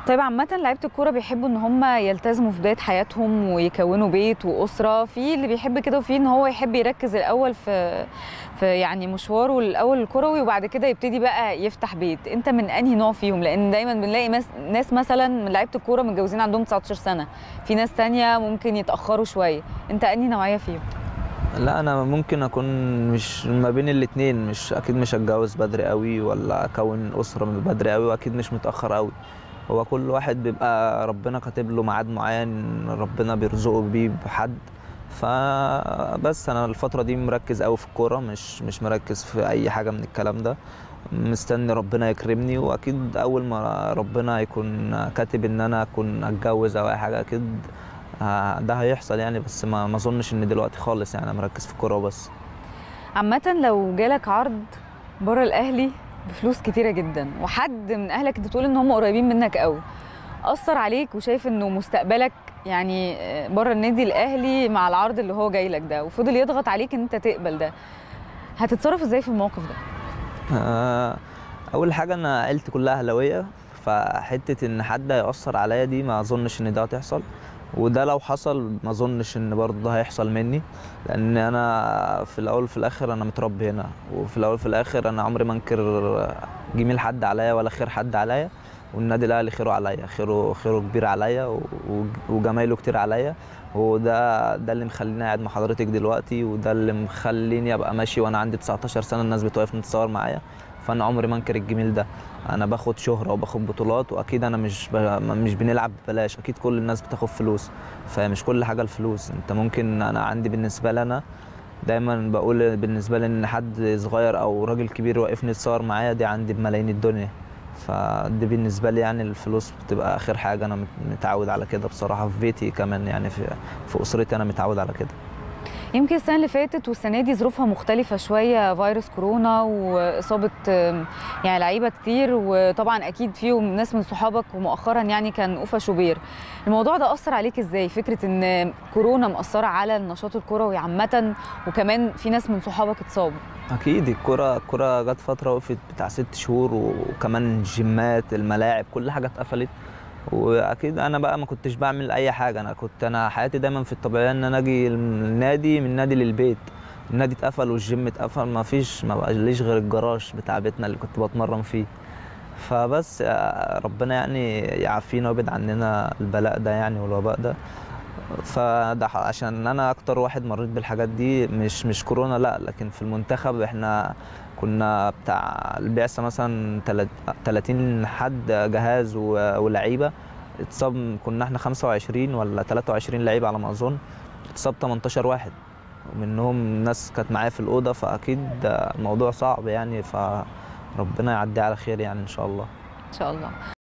طيب عامة لعيبة الكورة بيحبوا ان هم يلتزموا في بداية حياتهم ويكونوا بيت وأسرة، في اللي بيحب كده وفي ان هو يحب يركز الأول في في يعني مشواره الأول الكروي وبعد كده يبتدي بقى يفتح بيت، أنت من أنهي نوع فيهم؟ لأن دايما بنلاقي مس- ناس مثلا من لعيبة الكورة متجوزين عندهم 19 سنة، في ناس تانية ممكن يتأخروا شوية، أنت أنهي نوعية فيهم؟ لا انا ممكن اكون مش ما بين الاتنين مش اكيد مش هتجوز بدري قوي ولا اكون اسره من بدري قوي واكيد مش متاخر قوي هو كل واحد بيبقى ربنا كاتب له ميعاد معين ربنا بيرزقه بيه بحد فبس انا الفتره دي مركز قوي في الكوره مش مش مركز في اي حاجه من الكلام ده مستني ربنا يكرمني واكيد اول ما ربنا يكون كاتب ان انا اكون اتجوز او اي حاجه اكيد آه، ده هيحصل يعني بس ما ما اظنش ان دلوقتي خالص يعني انا مركز في الكوره وبس عامة لو جالك عرض بره الأهلي بفلوس كتيرة جدا وحد من أهلك أنت بتقول إن هم قريبين منك قوي أثر عليك وشايف إنه مستقبلك يعني بره النادي الأهلي مع العرض اللي هو جاي لك ده وفضل يضغط عليك إن أنت تقبل ده هتتصرف إزاي في الموقف ده؟ آه، اول حاجه انا عيلتي كلها اهلاويه فحته ان حد هيأثر عليا دي ما اظنش ان ده هتحصل وده لو حصل ما اظنش ان برضه ده هيحصل مني لان انا في الاول وفي الاخر انا متربي هنا وفي الاول وفي الاخر انا عمري ما انكر جميل حد عليا ولا خير حد عليا والنادي الاهلي خيره عليا خيره خيره كبير عليا و- و- وجمايله كتير عليا وده ده اللي مخليني قاعد مع حضرتك دلوقتي وده اللي مخليني ابقى ماشي وانا عندي 19 سنه الناس بتوقفني تتصور معايا فانا عمري ما انكر الجميل ده انا باخد شهره وباخد بطولات واكيد انا مش ب... مش بنلعب ببلاش اكيد كل الناس بتاخد فلوس فمش كل حاجه الفلوس انت ممكن انا عندي بالنسبه لي انا دايما بقول بالنسبه لي ان حد صغير او راجل كبير واقفني يتصور معايا دي عندي بملايين الدنيا فدي بالنسبه لي يعني الفلوس بتبقى اخر حاجه انا مت- متعود على كده بصراحه في بيتي كمان يعني في في اسرتي انا متعود على كده يمكن السنة اللي فاتت والسنة دي ظروفها مختلفة شوية فيروس كورونا وإصابة آم، يعني لعيبة كتير وطبعا أكيد فيهم ناس من صحابك ومؤخرا يعني كان أوفا شوبير الموضوع ده أثر عليك إزاي؟ فكرة إن كورونا مأثرة على النشاط الكروي عامة وكمان في ناس من صحابك اتصابوا اكيد الكرة الكرة جت فترة وقفت بتاع ست شهور وكمان الجيمات الملاعب كل حاجة اتقفلت واكيد انا بقى ما كنتش بعمل اي حاجة انا كنت انا حياتي دايما في الطبيعية ان انا اجي النادي من النادي للبيت النادي اتقفل والجيم اتقفل ما فيش ما بقاليش غير الجراج بتاع بيتنا اللي كنت بتمرن فيه فبس آه، ربنا يعني يعافينا ويبعد عننا البلاء ده يعني والوباء ده فده ح- عشان انا اكتر واحد مريت بالحاجات دي مش مش كورونا لا لكن في المنتخب احنا كنا بتاع البعثه مثلا تلات- 30 حد جهاز و- ولعيبه اتصاب كنا احنا 25 ولا 23 لعيبه على ما اظن اتصاب 18 واحد ومنهم ناس كانت معايا في الاوضه فاكيد الموضوع صعب يعني فربنا يعدي على خير يعني ان شاء الله إن شاء الله